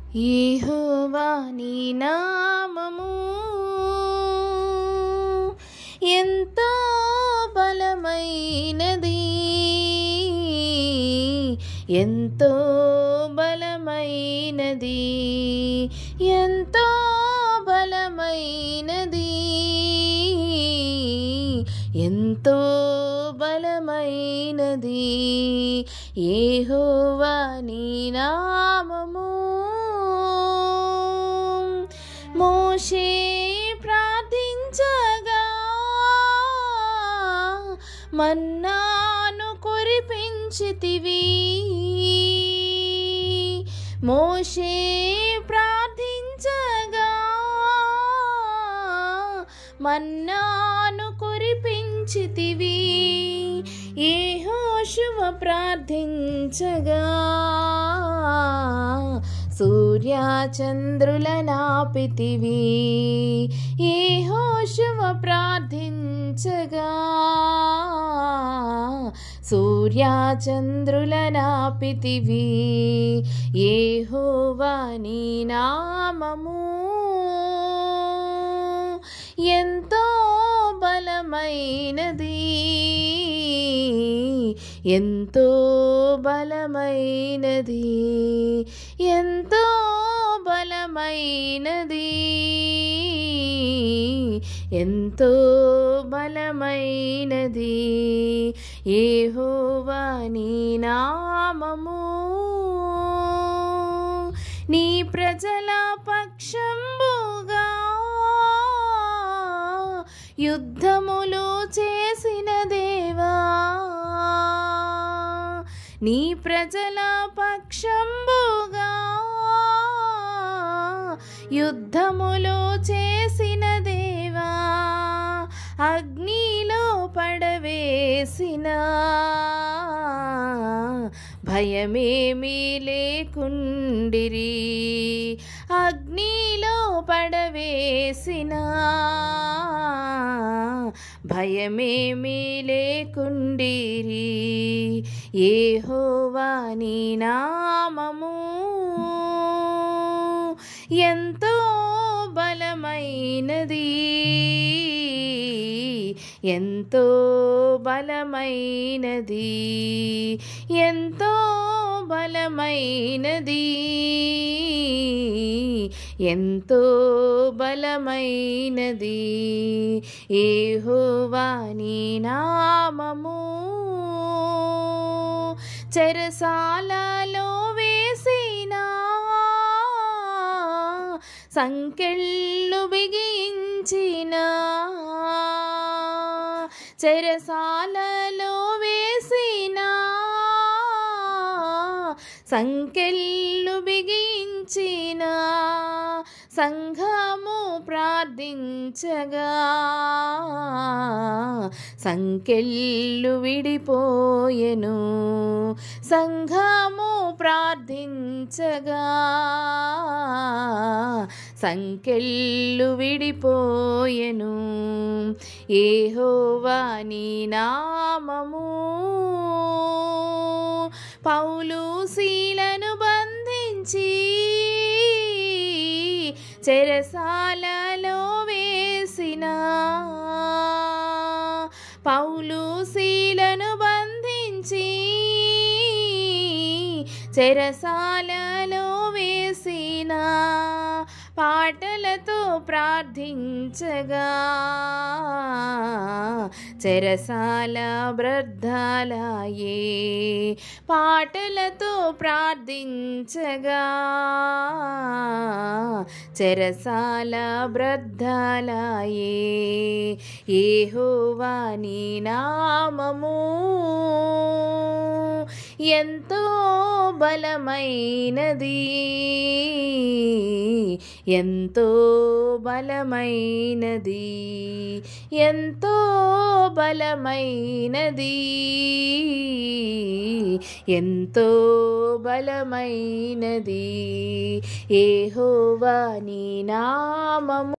యెహోవా నీ నామము ఎంతో బలమైనది ఎంతో బలమైనది ఎంతో బలమైనది ఎంతో బలమైనది యెహోవా నీ నామము మోషే ప్రార్థించగా మన్నాను కురిపించితివి మోషే ప్రార్థించగా మన్నాను కురిపించితివి ఏ హోషువ ప్రార్థించగా సూర్యచంద్రుల నాపితివి ఏ హోషువ ప్రార్థించగా సూర్యచంద్రుల నాపితివి ఏ నీ నామము ఎంతో బలమైనది ఎంతో బలమైనది ఎంతో బలమైనది ఎంతో బలమైనది ఏహోవా నీ నామము నీ ప్రజల పక్షంబుగా యుద్ధములు చేసిన దేవా నీ ప్రజల పక్షంబుగా యుద్ధములు చేసిన దేవా అగ్నిలో పడవేసిన భయమేమీ లేకుండిరి అగ్నిలో పడవేసిన భయమేమీ లేకుండిరి ఏహోవా నీ నామము ఎంతో బలమైనది ఎంతో బలమైనది ఎంతో బలమైనది ఎంతో బలమైనది ఏహోవా నీ నామము చెరసాలలో వేసిన సంకెళ్ళు బిగించిన చెరసాలలో వేసిన సంకెళ్ళు బిగించిన సంఘము ప్రార్థించగా సంకెళ్ళు విడిపోయెను సంఘము ప్రార్థించగా సంకెళ్ళు విడిపోయెను ఏహోవా నీ నామము పౌలు శీలను బంధించి చెరసాలలో వేసిన పౌలు శీలను బంధించి చెరసాలలో వేసిన పాటలతో ప్రార్థించగా చెరసాల బ్రద్ధాలయే పాటలతో ప్రార్థించగా చెరసాల బ్రద్ధాలయే ఏహోవా నీ నామము ఎంతో బలమైనది ఎంతో బలమైనది ఎంతో బలమైనది ఎంతో బలమైనది ఏహోవా నీ నామము